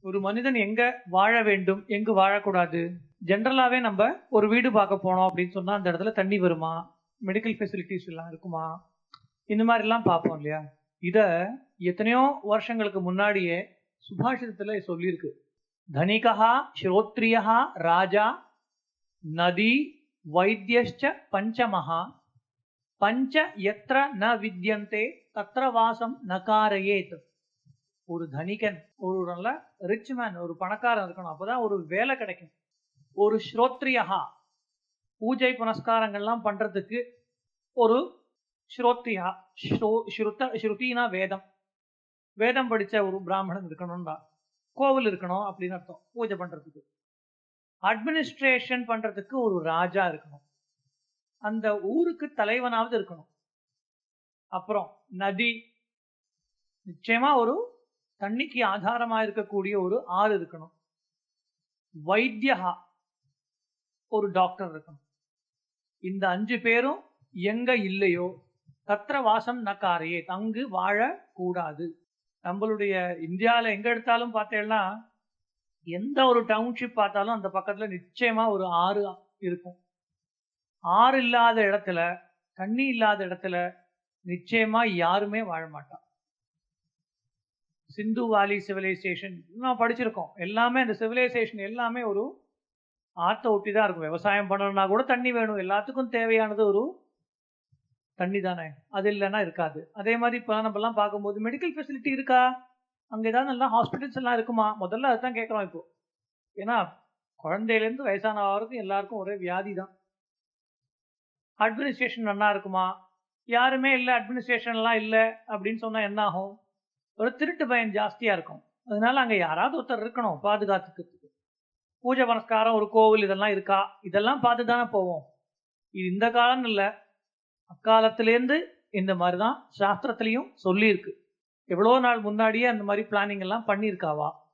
ஒரு மனிதன் எங்க வாழ வேண்டும் எங்கு வாழக்கூடாது ஜென்ரலாவே நம்ம ஒரு வீடு பார்க்க போனோம் அப்படின்னு சொன்னா அந்த இடத்துல தண்ணி வருமா மெடிக்கல் ஃபெசிலிட்டிஸ் எல்லாம் இருக்குமா இந்த மாதிரி எல்லாம் பார்ப்போம் இல்லையா இத எத்தனையோ வருஷங்களுக்கு முன்னாடியே சுபாஷிதத்துல சொல்லியிருக்கு தனிகா ஸ்ரோத்ரியா ராஜா நதி வைத்தியಶ್ಚ பஞ்சமஹா பஞ்ச எத்திர ந வித்யந்தே தத்ர வாசம் நகாரயேத் ஒரு தனிகன் ஒரு நல்ல ரிச் மேன் ஒரு பணக்காரன் இருக்கணும் அப்பதான் ஒரு வேலை கிடைக்கும் ஒரு ஸ்ரோத்ரியஹா பூஜை புனஸ்காரங்கள்லாம் பண்றதுக்கு ஒரு ஸ்ரோத்ரியா ஸ்ருத ஸ்ருதினா வேதம் வேதம் படிச்ச ஒரு பிராமணன் இருக்கணும்டா கோவில் இருக்கணும் அப்படின்னு அர்த்தம் பூஜை பண்றதுக்கு அட்மினிஸ்ட்ரேஷன் பண்றதுக்கு ஒரு ராஜா இருக்கணும் அந்த ஊருக்கு தலைவனாவது இருக்கணும் அப்புறம் நதி நிச்சயமா ஒரு தண்ணிக்கு ஆதாரமா இருக்கக்கூடிய ஒரு ஆறு இருக்கணும் வைத்தியகா ஒரு டாக்டர் இருக்கணும் இந்த அஞ்சு பேரும் எங்க இல்லையோ தத்திர வாசம் நக்காரையே அங்கு வாழக்கூடாது நம்மளுடைய இந்தியாவில் எங்க எடுத்தாலும் பார்த்தேன்னா எந்த ஒரு டவுன்ஷிப் பார்த்தாலும் அந்த பக்கத்துல நிச்சயமா ஒரு ஆறு இருக்கும் ஆறு இல்லாத இடத்துல தண்ணி இல்லாத இடத்துல நிச்சயமா யாருமே வாழ மாட்டான் சிந்து வாலி சிவிலைசேஷன் நான் படிச்சிருக்கோம் எல்லாமே அந்த சிவிலைசேஷன் எல்லாமே ஒரு ஆத்த ஒட்டி தான் இருக்கும் விவசாயம் பண்ணணும்னா கூட தண்ணி வேணும் எல்லாத்துக்கும் தேவையானது ஒரு தண்ணி தானே அது இல்லைன்னா இருக்காது அதே மாதிரி இப்போ நம்ம எல்லாம் பார்க்கும்போது மெடிக்கல் ஃபெசிலிட்டி இருக்கா அங்க ஏதாவது நல்லா ஹாஸ்பிட்டல்ஸ் எல்லாம் இருக்குமா முதல்ல அதுதான் கேட்குறோம் இப்போ ஏன்னா குழந்தையிலேருந்து வயசான வரைக்கும் எல்லாருக்கும் ஒரே வியாதி தான் அட்மினிஸ்ட்ரேஷன் நல்லா இருக்குமா யாருமே இல்லை அட்மினிஸ்ட்ரேஷன்லாம் இல்லை அப்படின்னு சொன்னா என்ன ஆகும் ஒரு திருட்டு பயன் ஜாஸ்தியா இருக்கும் அதனால அங்க யாராவது ஒருத்தர் இருக்கணும் பாதுகாத்துக்கிறதுக்கு பூஜை புனஸ்காரம் ஒரு கோவில் இதெல்லாம் இருக்கா இதெல்லாம் பார்த்து தானே போவோம் இது இந்த காலம் இல்லை அக்காலத்திலேருந்து இந்த மாதிரி தான் சாஸ்திரத்திலையும் சொல்லியிருக்கு எவ்வளோ நாள் முன்னாடியே அந்த மாதிரி பிளானிங் எல்லாம் பண்ணியிருக்காவா